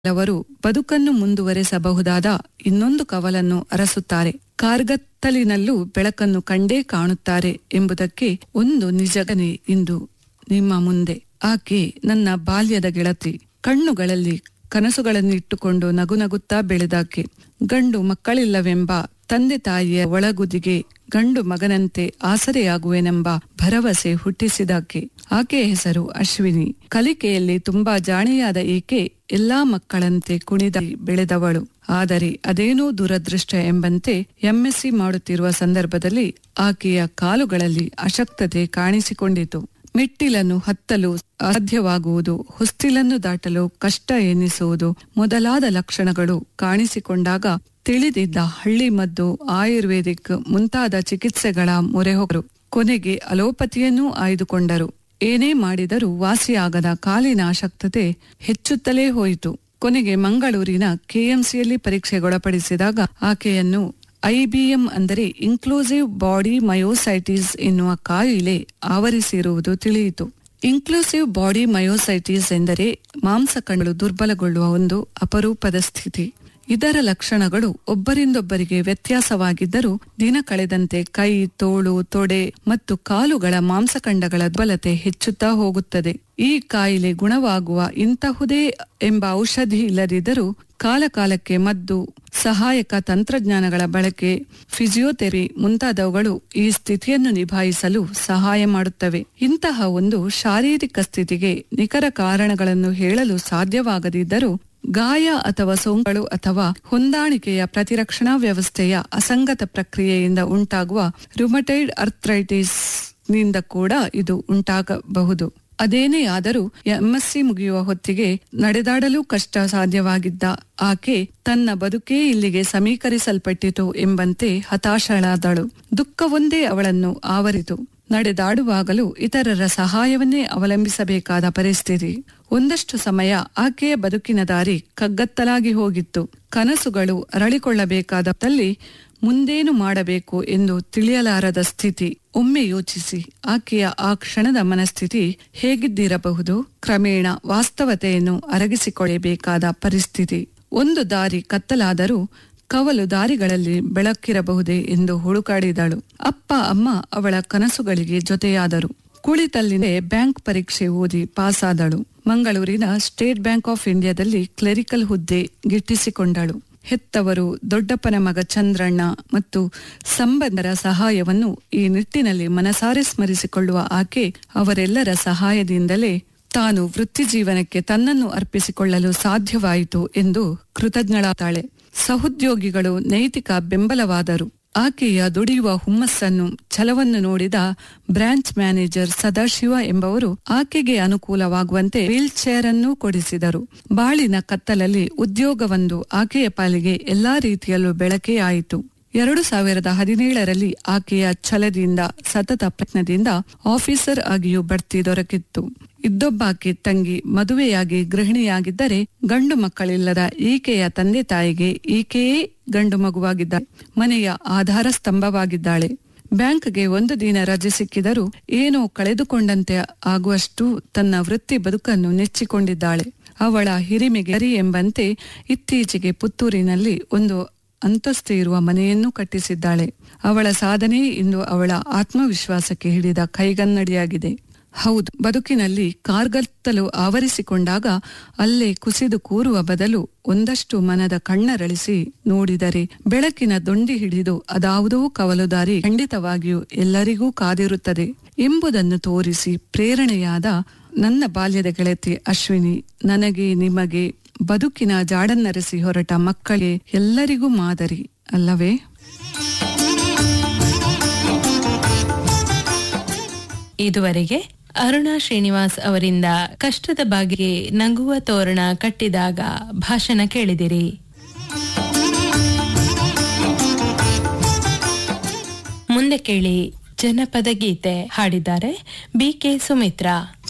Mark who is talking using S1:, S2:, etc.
S1: ಕೆಲವರು ಬದುಕನ್ನು ಮುಂದುವರೆಸಬಹುದಾದ ಇನ್ನೊಂದು ಕವಲನ್ನು ಅರಸುತ್ತಾರೆ ಕಾರ್ಗತ್ತಲಿನಲ್ಲೂ ಬೆಳಕನ್ನು ಕಂಡೇ ಕಾಣುತ್ತಾರೆ ಎಂಬುದಕ್ಕೆ ಒಂದು ನಿಜಗನೆ ಇಂದು ನಿಮ್ಮ ಮುಂದೆ ಆಕೆ ನನ್ನ ಬಾಲ್ಯದ ಗೆಳತಿ ಕಣ್ಣುಗಳಲ್ಲಿ ಕನಸುಗಳನ್ನಿಟ್ಟುಕೊಂಡು ನಗುನಗುತ್ತಾ ಬೆಳೆದಾಕೆ ಗಂಡು ಮಕ್ಕಳಿಲ್ಲವೆಂಬ ತಂದೆ ತಾಯಿಯ ಒಳಗುದಿಗೆ ಗಂಡು ಮಗನಂತೆ ಆಸರೆಯಾಗುವೆನೆಂಬ ಭರವಸೆ ಹುಟ್ಟಿಸಿದಾಕೆ ಆಕೆಯ ಹೆಸರು ಅಶ್ವಿನಿ ಕಲಿಕೆಯಲ್ಲಿ ತುಂಬಾ ಜಾಣೆಯಾದ ಈಕೆ ಎಲ್ಲಾ ಮಕ್ಕಳಂತೆ ಕುಣಿದ ಬೆಳೆದವಳು ಆದರೆ ಅದೇನೋ ದುರದೃಷ್ಟ ಎಂಬಂತೆ ಎಂಎಸ್ಸಿ ಮಾಡುತ್ತಿರುವ ಸಂದರ್ಭದಲ್ಲಿ ಆಕೆಯ ಕಾಲುಗಳಲ್ಲಿ ಅಶಕ್ತತೆ ಕಾಣಿಸಿಕೊಂಡಿತು ಮೆಟ್ಟಿಲನ್ನು ಹತ್ತಲು ಅಸಾಧ್ಯವಾಗುವುದು ಹೊಸ್ತಿಲನ್ನು ದಾಟಲು ಕಷ್ಟ ಎನ್ನಿಸುವುದು ಮೊದಲಾದ ಲಕ್ಷಣಗಳು ಕಾಣಿಸಿಕೊಂಡಾಗ ತಿಳಿದಿದ್ದ ಹಳ್ಳಿ ಮದ್ದು ಆಯುರ್ವೇದಿಕ್ ಮುಂತಾದ ಚಿಕಿತ್ಸೆಗಳ ಮೊರೆ ಹೋಗರು ಕೊನೆಗೆ ಅಲೋಪತಿಯನ್ನೂ ಆಯ್ದುಕೊಂಡರು ಏನೇ ಮಾಡಿದರೂ ವಾಸಿಯಾಗದ ಕಾಲಿನ ಅಶಕ್ತತೆ ಹೆಚ್ಚುತ್ತಲೇ ಹೋಯಿತು ಕೊನೆಗೆ ಮಂಗಳೂರಿನ ಕೆಎಂಸಿಯಲ್ಲಿ ಪರೀಕ್ಷೆಗೊಳಪಡಿಸಿದಾಗ ಆಕೆಯನ್ನು ಐಬಿಎಂ ಅಂದರೆ ಇನ್ಕ್ಲೂಸಿವ್ ಬಾಡಿ ಮಯೋಸೈಟಿಸ್ ಎನ್ನುವ ಕಾಯಿಲೆ ಆವರಿಸಿರುವುದು ತಿಳಿಯಿತು ಇನ್ಕ್ಲೂಸಿವ್ ಬಾಡಿ ಮಯೋಸೈಟಿಸ್ ಎಂದರೆ ಮಾಂಸಕಣಗಳು ದುರ್ಬಲಗೊಳ್ಳುವ ಒಂದು ಅಪರೂಪದ ಸ್ಥಿತಿ ಇದರ ಲಕ್ಷಣಗಳು ಒಬ್ಬರಿಂದೊಬ್ಬರಿಗೆ ವ್ಯತ್ಯಾಸವಾಗಿದ್ದರೂ ದಿನ ಕಳೆದಂತೆ ಕೈ ತೋಳು ತೊಡೆ ಮತ್ತು ಕಾಲುಗಳ ಮಾಂಸಖಂಡಗಳ ದುರ್ಬಲತೆ ಹೆಚ್ಚುತ್ತಾ ಹೋಗುತ್ತದೆ ಈ ಕಾಯಿಲೆ ಗುಣವಾಗುವ ಇಂತಹುದೇ ಎಂಬ ಔಷಧಿ ಇಲ್ಲದಿದ್ದರೂ ಕಾಲಕಾಲಕ್ಕೆ ಮದ್ದು ಸಹಾಯಕ ತಂತ್ರಜ್ಞಾನಗಳ ಬಳಕೆ ಫಿಸಿಯೋಥೆರಪಿ ಮುಂತಾದವುಗಳು ಈ ಸ್ಥಿತಿಯನ್ನು ನಿಭಾಯಿಸಲು ಸಹಾಯ ಮಾಡುತ್ತವೆ ಇಂತಹ ಒಂದು ಶಾರೀರಿಕ ಸ್ಥಿತಿಗೆ ನಿಖರ ಕಾರಣಗಳನ್ನು ಹೇಳಲು ಸಾಧ್ಯವಾಗದಿದ್ದರೂ ಗಾಯ ಅಥವಾ ಸೋಂಕುಗಳು ಅಥವಾ ಹೊಂದಾಣಿಕೆಯ ಪ್ರತಿರಕ್ಷಣಾ ವ್ಯವಸ್ಥೆಯ ಅಸಂಗತ ಪ್ರಕ್ರಿಯೆಯಿಂದ ಉಂಟಾಗುವ ರುಮಟೈಡ್ ಅರ್ಥ್ರೈಟಿಸ್ ನಿಂದ ಕೂಡ ಇದು ಉಂಟಾಗಬಹುದು ಅದೇನೇ ಆದರೂ ಎಂಎಸ್ಸಿ ಮುಗಿಯುವ ಹೊತ್ತಿಗೆ ನಡೆದಾಡಲು ಕಷ್ಟ ಸಾಧ್ಯವಾಗಿದ್ದ ಆಕೆ ತನ್ನ ಬದುಕೇ ಇಲ್ಲಿಗೆ ಸಮೀಕರಿಸಲ್ಪಟ್ಟಿತು ಎಂಬಂತೆ ಹತಾಶಳಾದಳು ದುಃಖವೊಂದೇ ಅವಳನ್ನು ಆವರಿತು ನಡೆದಾಡುವಾಗಲೂ ಇತರರ ಸಹಾಯವನ್ನೇ ಅವಲಂಬಿಸಬೇಕಾದ ಪರಿಸ್ಥಿತಿ ಒಂದಷ್ಟು ಸಮಯ ಆಕೆಯ ಬದುಕಿನ ದಾರಿ ಕಗ್ಗತ್ತಲಾಗಿ ಹೋಗಿತ್ತು ಕನಸುಗಳು ಅರಳಿಕೊಳ್ಳಬೇಕಾದಲ್ಲಿ ಮುಂದೇನು ಮಾಡಬೇಕು ಎಂದು ತಿಳಿಯಲಾರದ ಸ್ಥಿತಿ ಒಮ್ಮೆ ಯೋಚಿಸಿ ಆಕೆಯ ಆ ಕ್ಷಣದ ಮನಸ್ಥಿತಿ ಹೇಗಿದ್ದಿರಬಹುದು ಕ್ರಮೇಣ ವಾಸ್ತವತೆಯನ್ನು ಅರಗಿಸಿಕೊಳ್ಳಬೇಕಾದ ಪರಿಸ್ಥಿತಿ ಒಂದು ದಾರಿ ಕತ್ತಲಾದರೂ ಕವಲು ದಾರಿಗಳಲ್ಲಿ ಬೆಳಕಿರಬಹುದೇ ಎಂದು ಹುಡುಕಾಡಿದಳು ಅಪ್ಪ ಅಮ್ಮ ಅವಳ ಕನಸುಗಳಿಗೆ ಜೊತೆಯಾದರು ಕುಳಿತಲ್ಲಿನೇ ಬ್ಯಾಂಕ್ ಪರೀಕ್ಷೆ ಓದಿ ಪಾಸಾದಳು ಮಂಗಳೂರಿನ ಸ್ಟೇಟ್ ಬ್ಯಾಂಕ್ ಆಫ್ ಇಂಡಿಯಾದಲ್ಲಿ ಕ್ಲೆರಿಕಲ್ ಹುದ್ದೆ ಗಿಟ್ಟಿಸಿಕೊಂಡಳು ಹೆತ್ತವರು ದೊಡ್ಡಪ್ಪನ ಮಗ ಚಂದ್ರಣ್ಣ ಮತ್ತು ಸಂಬಂಧರ ಸಹಾಯವನ್ನು ಈ ನಿಟ್ಟಿನಲ್ಲಿ ಮನಸಾರೆ ಸ್ಮರಿಸಿಕೊಳ್ಳುವ ಆಕೆ ಅವರೆಲ್ಲರ ಸಹಾಯದಿಂದಲೇ ತಾನು ವೃತ್ತಿ ಜೀವನಕ್ಕೆ ತನ್ನನ್ನು ಅರ್ಪಿಸಿಕೊಳ್ಳಲು ಸಾಧ್ಯವಾಯಿತು ಎಂದು ಕೃತಜ್ಞಳಾತಾಳೆ ಸಹೋದ್ಯೋಗಿಗಳು ನೈತಿಕ ಬೆಂಬಲವಾದರು ಆಕೆಯ ದುಡಿಯುವ ಹುಮ್ಮಸ್ಸನ್ನು ಛಲವನ್ನು ನೋಡಿದ ಬ್ರಾಂಚ್ ಮ್ಯಾನೇಜರ್ ಸದಾಶಿವ ಎಂಬವರು ಆಕೆಗೆ ಅನುಕೂಲವಾಗುವಂತೆ ವೀಲ್ ಚೇರ್ ಅನ್ನು ಕೊಡಿಸಿದರು ಬಾಳಿನ ಕತ್ತಲಲ್ಲಿ ಉದ್ಯೋಗವೊಂದು ಆಕೆಯ ಪಾಲಿಗೆ ಎಲ್ಲಾ ರೀತಿಯಲ್ಲೂ ಬೆಳಕೇ ಆಯಿತು ಎರಡು ಸಾವಿರದ ಹದಿನೇಳರಲ್ಲಿ ಆಕೆಯ ಛಲದಿಂದ ಸತತ ಪ್ರಯತ್ನದಿಂದ ಆಫೀಸರ್ ಆಗಿಯೂ ಬಡ್ತಿ ದೊರಕಿತ್ತು ಇದ್ದೊಬ್ಬಾಕೆ ತಂಗಿ ಮದುವೆಯಾಗಿ ಗೃಹಿಣಿಯಾಗಿದ್ದರೆ ಗಂಡು ಮಕ್ಕಳಿಲ್ಲದ ಈಕೆಯ ತಂದೆ ತಾಯಿಗೆ ಈಕೆಯೇ ಗಂಡು ಮಗುವಾಗಿದ್ದಾಳೆ ಮನೆಯ ಆಧಾರ ಸ್ತಂಭವಾಗಿದ್ದಾಳೆ ಬ್ಯಾಂಕ್ಗೆ ಒಂದು ದಿನ ರಜೆ ಸಿಕ್ಕಿದರೂ ಏನೋ ಕಳೆದುಕೊಂಡಂತೆ ಆಗುವಷ್ಟು ತನ್ನ ವೃತ್ತಿ ಬದುಕನ್ನು ನೆಚ್ಚಿಕೊಂಡಿದ್ದಾಳೆ ಅವಳ ಹಿರಿಮೆಗೆ ಗರಿ ಎಂಬಂತೆ ಇತ್ತೀಚೆಗೆ ಪುತ್ತೂರಿನಲ್ಲಿ ಒಂದು ಅಂತಸ್ತು ಇರುವ ಮನೆಯನ್ನು ಕಟ್ಟಿಸಿದ್ದಾಳೆ ಅವಳ ಸಾಧನೆ ಇಂದು ಅವಳ ಆತ್ಮವಿಶ್ವಾಸಕ್ಕೆ ಹಿಡಿದ ಕೈಗನ್ನಡಿಯಾಗಿದೆ ಹೌದು ಬದುಕಿನಲ್ಲಿ ಕಾರ್ಗತ್ತಲು ಆವರಿಸಿಕೊಂಡಾಗ ಅಲ್ಲೇ ಕುಸಿದು ಕೂರುವ ಬದಲು ಒಂದಷ್ಟು ಮನದ ಕಣ್ಣರಳಿಸಿ ನೋಡಿದರೆ ಬೆಳಕಿನ ದೊಂಡಿ ಹಿಡಿದು ಅದಾವುದೋ ಕವಲುದಾರಿ ಖಂಡಿತವಾಗಿಯೂ ಎಲ್ಲರಿಗೂ ಕಾದಿರುತ್ತದೆ ಎಂಬುದನ್ನು ತೋರಿಸಿ ಪ್ರೇರಣೆಯಾದ ನನ್ನ ಬಾಲ್ಯದ ಗೆಳತಿ ಅಶ್ವಿನಿ ನನಗೆ ನಿಮಗೆ ಬದುಕಿನ ಜಾಡನ್ನರೆಸಿ ಹೊರಟ ಮಕ್ಕಳಿಗೆ ಎಲ್ಲರಿಗೂ ಮಾದರಿ ಅಲ್ಲವೇ
S2: ಇದುವರೆಗೆ ಅರುಣಾ ಶ್ರೀನಿವಾಸ್ ಅವರಿಂದ ಕಷ್ಟದ ಬಾಗಿಗೆ ನಗುವ ತೋರಣ ಕಟ್ಟಿದಾಗ ಭಾಷಣ ಕೇಳಿದಿರಿ ಮುಂದೆ ಕೇಳಿ ಜನಪದ ಗೀತೆ ಹಾಡಿದ್ದಾರೆ ಬಿಕೆ ಸುಮಿತ್ರಾ